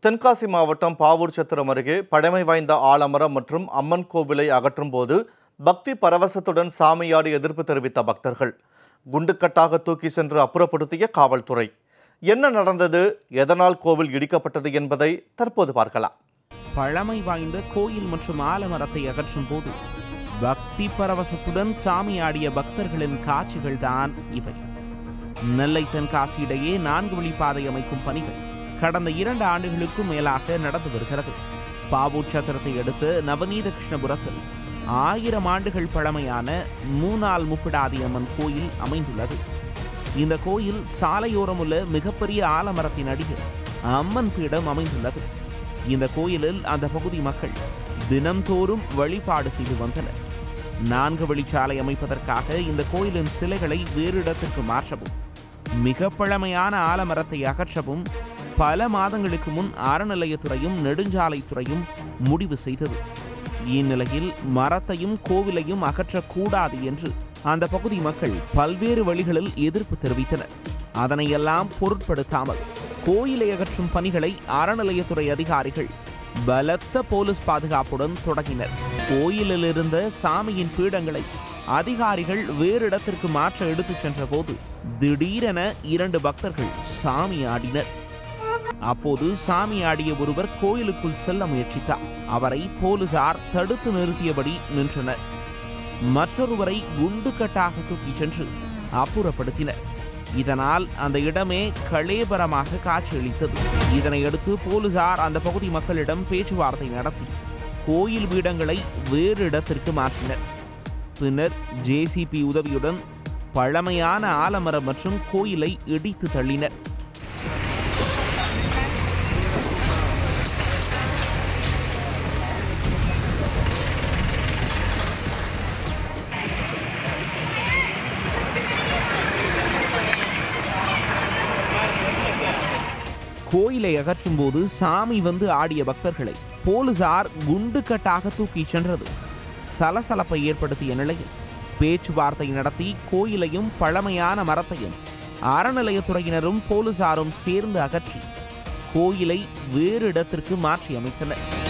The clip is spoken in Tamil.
தென்காசி மாவட்டம் பாவூர் சத்திரம் அருகே பழமை வாய்ந்த ஆலமரம் மற்றும் அம்மன் கோவிலை அகற்றும் போது பக்தி பரவசத்துடன் சாமியாடி எதிர்ப்பு தெரிவித்த பக்தர்கள் குண்டுக்கட்டாக தூக்கி சென்று அப்புறப்படுத்திய காவல்துறை என்ன நடந்தது எதனால் கோவில் இடிக்கப்பட்டது என்பதை தற்போது பார்க்கலாம் பழமை வாய்ந்த கோயில் மற்றும் ஆலமரத்தை அகற்றும் போது பக்தி பரவசத்துடன் சாமியாடிய பக்தர்களின் காட்சிகள் தான் இவை நெல்லை தென்காசி இடையே நான்கு வழிப்பாதை அமைக்கும் பணிகள் கடந்த இரண்டு ஆண்டுகளுக்கும் மேலாக நடந்து வருகிறது பாவூர் சத்திரத்தை அடுத்து நவநீத கிருஷ்ணபுரத்தில் ஆயிரம் ஆண்டுகள் பழமையான மூநாள் முப்பிடாதி அம்மன் கோயில் அமைந்துள்ளது இந்த கோயில் சாலையோரம் உள்ள மிகப்பெரிய ஆலமரத்தின் அடியில் அம்மன் பீடம் அமைந்துள்ளது இந்த கோயிலில் அந்த பகுதி மக்கள் தினம்தோறும் வழிபாடு செய்து வந்தனர் நான்கு வழிச்சாலை அமைப்பதற்காக இந்த கோயிலின் சிலைகளை வேறு இடத்திற்கு மாற்றவும் மிக பழமையான ஆலமரத்தை அகற்றவும் பல மாதங்களுக்கு முன் அறநிலையத்துறையும் நெடுஞ்சாலைத்துறையும் முடிவு செய்தது இந்நிலையில் மரத்தையும் கோவிலையும் அகற்றக்கூடாது என்று அந்த பகுதி மக்கள் பல்வேறு வழிகளில் எதிர்ப்பு தெரிவித்தனர் அதனையெல்லாம் பொருட்படுத்தாமல் கோயிலை அகற்றும் பணிகளை அறநிலையத்துறை அதிகாரிகள் பலத்த போலீஸ் பாதுகாப்புடன் தொடங்கினர் கோயிலில் இருந்த சாமியின் பீடங்களை அதிகாரிகள் வேறு இடத்திற்கு மாற்ற எடுத்துச் சென்றபோது திடீரென இரண்டு பக்தர்கள் சாமி ஆடினர் அப்போது சாமி ஆடிய ஒருவர் கோயிலுக்குள் செல்ல முயற்சித்தார் அவரை போலீசார் தடுத்து நிறுத்தியபடி நின்றனர் மற்றொருவரை குண்டுக்கட்டாக தூக்கிச் சென்று அப்புறப்படுத்தினர் இதனால் அந்த இடமே களேபரமாக காட்சியளித்தது இதனையடுத்து போலீசார் அந்த பகுதி மக்களிடம் பேச்சுவார்த்தை நடத்தி கோயில் பீடங்களை வேறு இடத்திற்கு மாற்றினர் பின்னர் ஜேசிபி உதவியுடன் பழமையான ஆலமரம் மற்றும் கோயிலை இடித்து தள்ளினர் கோயிலை அகற்றும் போது சாமி வந்து ஆடிய பக்தர்களை போலீசார் குண்டுக்கட்டாக தூக்கி சென்றது சலசலப்பை ஏற்படுத்திய நிலையில் பேச்சுவார்த்தை நடத்தி கோயிலையும் பழமையான மரத்தையும் அறநிலையத்துறையினரும் போலீசாரும் சேர்ந்து அகற்றி கோயிலை வேறு இடத்திற்கு மாற்றி அமைத்தனர்